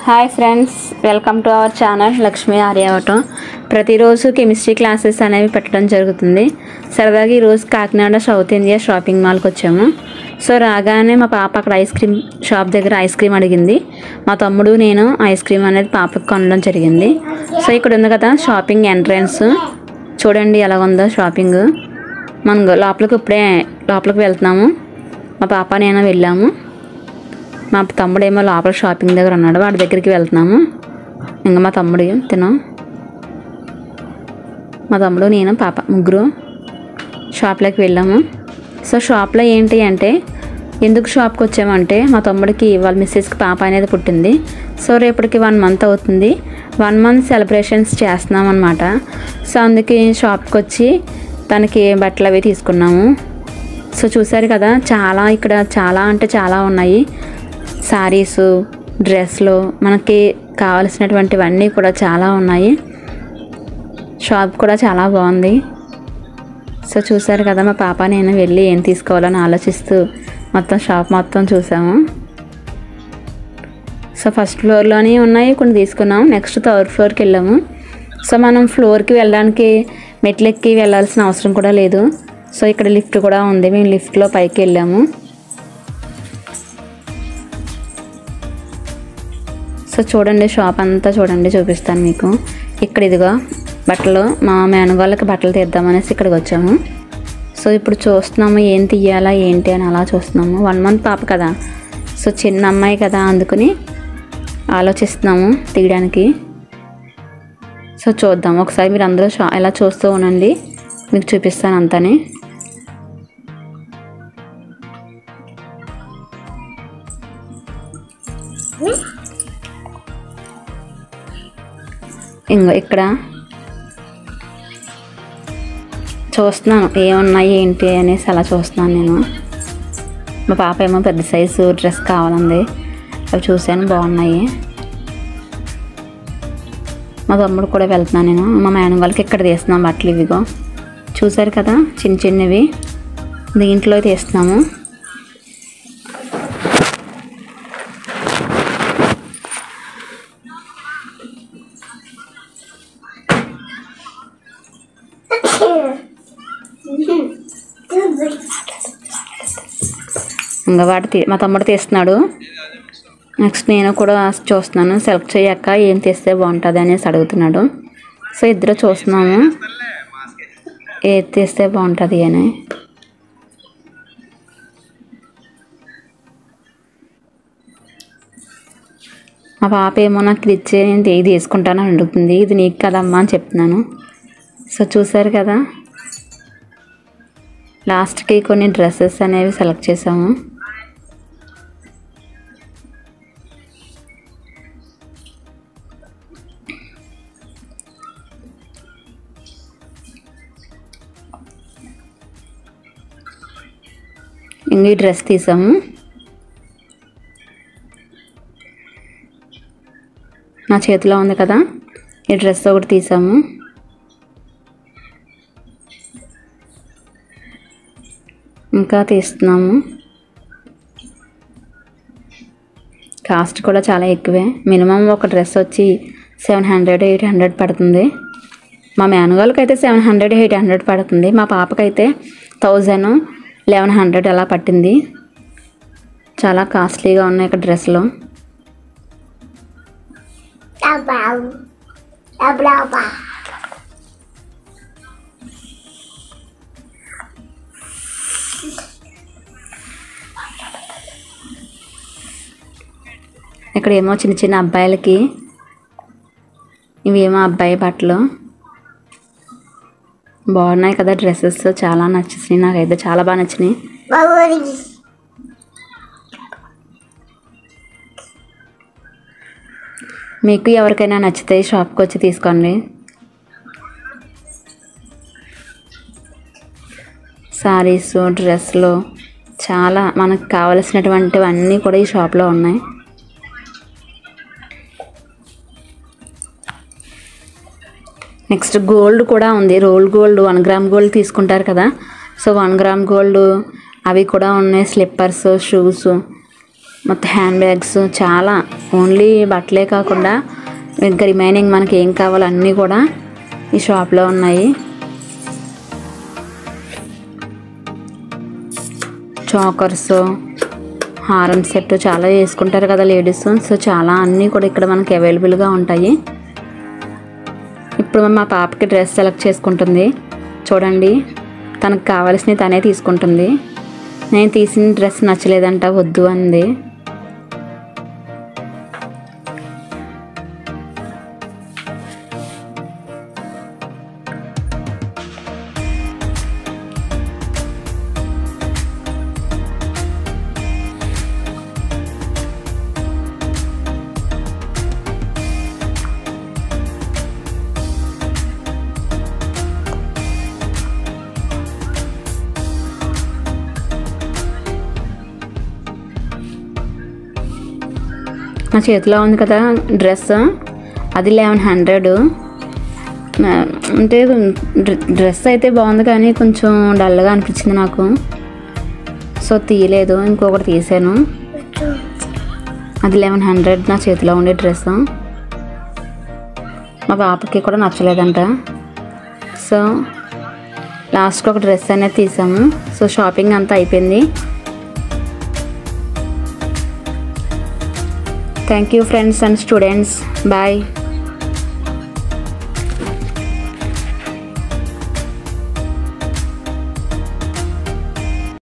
hi friends welcome to our channel Lakshmi ఆర్యావటం ప్రతిరోజు chemistry classes అనేవి పెట్టడం జరుగుతుంది సరదాగా ఈరోజు కాకినాడ సౌత్ ఇండియా షాపింగ్ మాల్కి వచ్చాము సో రాగానే మా పాప అక్కడ ఐస్ క్రీమ్ షాప్ దగ్గర ఐస్ క్రీమ్ అడిగింది మా తమ్ముడు నేను ఐస్ క్రీమ్ అనేది పాపకి కొనడం జరిగింది సో ఇక్కడ ఉంది కదా షాపింగ్ ఎంట్రన్స్ చూడండి ఎలా ఉందో షాపింగ్ మనం లోపలికి ఇప్పుడే లోపలికి వెళ్తున్నాము మా పాప నేను వెళ్ళాము మా తమ్ముడేమో లోపల షాపింగ్ దగ్గర ఉన్నాడు వాడి దగ్గరికి వెళ్తున్నాము ఇంకా మా తమ్ముడు తిను మా తమ్ముడు నేను పాప ముగ్గురు షాప్లోకి వెళ్ళాము సో షాప్లో ఏంటి అంటే ఎందుకు షాప్కి వచ్చామంటే మా తమ్ముడికి వాళ్ళ మిస్సెస్కి పాప అనేది పుట్టింది సో రేపటికి వన్ మంత్ అవుతుంది వన్ మంత్ సెలబ్రేషన్స్ చేస్తున్నాం అనమాట సో అందుకే షాప్కి వచ్చి తనకి బట్టలు అవి తీసుకున్నాము సో చూసారు కదా చాలా ఇక్కడ చాలా అంటే చాలా ఉన్నాయి శారీస్ డ్రెస్లు మనకి కావలసినటువంటివన్నీ కూడా చాలా ఉన్నాయి షాప్ కూడా చాలా బాగుంది సో చూసారు కదా మా పాప నేను వెళ్ళి ఏం తీసుకోవాలని ఆలోచిస్తూ మొత్తం షాప్ మొత్తం చూసాము సో ఫస్ట్ ఫ్లోర్లోనే ఉన్నాయి కొన్ని తీసుకున్నాం నెక్స్ట్ థర్డ్ ఫ్లోర్కి వెళ్ళాము సో మనం ఫ్లోర్కి వెళ్ళడానికి మెట్లెక్కి వెళ్ళాల్సిన అవసరం కూడా లేదు సో ఇక్కడ లిఫ్ట్ కూడా ఉంది మేము లిఫ్ట్లో పైకి వెళ్ళాము సో చూడండి షాప్ అంతా చూడండి చూపిస్తాను మీకు ఇక్కడ ఇదిగో బట్టలు మా మేనగాళ్ళకి బట్టలు తీద్దామనేసి ఇక్కడికి వచ్చాము సో ఇప్పుడు చూస్తున్నాము ఏం తీయాలా ఏంటి అని అలా చూస్తున్నాము వన్ మంత్ పాప కదా సో చిన్న అమ్మాయి కదా అందుకని ఆలోచిస్తున్నాము తీయడానికి సో చూద్దాం ఒకసారి మీరు అందరూ షా ఇలా చూస్తూ ఉండండి మీకు చూపిస్తాను అంతని ఇంకో ఇక్కడ చూస్తున్నాను ఏమున్నాయి ఏంటి అనేసి అలా చూస్తున్నాను నేను మా పాప ఏమో పెద్ద సైజు డ్రెస్ కావాలంది అవి చూశాను బాగున్నాయి మా తమ్ముడు కూడా వెళ్తున్నాను నేను మా మేడం వాళ్ళకి ఇక్కడ తీస్తున్నాం బట్టలు ఇవిగో చూసారు కదా చిన్న చిన్నవి దీంట్లో తీస్తున్నాము ఇంకా వాడు తీ మా తమ్ముడు తీస్తున్నాడు నెక్స్ట్ నేను కూడా చూస్తున్నాను సెలెక్ట్ చేయక్క ఏం తీస్తే బాగుంటుంది అనేసి అడుగుతున్నాడు సో ఇద్దరు చూస్తున్నాము ఏది తీస్తే బాగుంటుంది అని మా పాప ఏమో నాకు ఇది ఇచ్చే నేను ఇది తీసుకుంటానని అడుగుతుంది ఇది నీకు కదమ్మా అని చెప్తున్నాను సో చూసారు కదా లాస్ట్కి కొన్ని డ్రెస్సెస్ అనేవి సెలెక్ట్ చేసాము ఇంక ఈ డ్రెస్ తీసాము నా చేతిలో ఉంది కదా ఈ డ్రెస్ ఒకటి తీసాము ఇంకా తీస్తున్నాము కాస్ట్ కూడా చాలా ఎక్కువే మినిమం ఒక డ్రెస్ వచ్చి సెవెన్ హండ్రెడ్ ఎయిట్ హండ్రెడ్ పడుతుంది మా మేనగాళ్ళకి అయితే సెవెన్ హండ్రెడ్ ఎయిట్ హండ్రెడ్ పడుతుంది మా పాపకైతే థౌజండ్ లెవెన్ హండ్రెడ్ అలా పట్టింది చాలా కాస్ట్లీగా ఉన్నాయి ఇక్కడ డ్రెస్లో ఇక్కడ ఏమో చిన్న చిన్న అబ్బాయిలకి ఇవేమో అబ్బాయి బట్టలు బాగున్నాయి కదా డ్రెస్సెస్ చాలా నచ్చేసినాయి నాకైతే చాలా బాగా నచ్చినాయి మీకు ఎవరికైనా నచ్చితే ఈ షాప్కి వచ్చి తీసుకోండి శారీస్ డ్రెస్లు చాలా మనకు కావలసినటువంటివన్నీ కూడా ఈ షాప్లో ఉన్నాయి నెక్స్ట్ గోల్డ్ కూడా ఉంది roll gold one gram gold తీసుకుంటారు కదా సో వన్ గ్రామ్ గోల్డ్ అవి కూడా ఉన్నాయి స్లిప్పర్స్ షూస్ మొత్తం హ్యాండ్ బ్యాగ్స్ చాలా ఓన్లీ బట్టలే కాకుండా ఇంకా రిమైనింగ్ మనకి ఏం కావాలో అన్నీ కూడా ఈ షాప్లో ఉన్నాయి చాకర్స్ హారం సెట్ చాలా వేసుకుంటారు కదా లేడీస్ సో చాలా అన్నీ కూడా ఇక్కడ మనకి అవైలబుల్గా ఉంటాయి ఇప్పుడు మా పాపకి డ్రెస్ సెలెక్ట్ చేసుకుంటుంది చూడండి తనకు కావాల్సినవి తనే తీసుకుంటుంది నేను తీసిన డ్రెస్ నచ్చలేదంట వద్దు అంది నా చేతిలో ఉంది కదా డ్రెస్ అది లెవెన్ హండ్రెడ్ అంటే డ్ర- డ్రెస్ అయితే బాగుంది కానీ కొంచెం డల్గా అనిపించింది నాకు సో తీయలేదు ఇంకొకటి తీసాను అది లెవెన్ హండ్రెడ్ నా చేతిలో ఉండే డ్రెస్ మా పాపకి కూడా నచ్చలేదంట సో లాస్ట్కి ఒక డ్రెస్ అనేది తీసాము సో షాపింగ్ అంతా అయిపోయింది thank you friends and students bye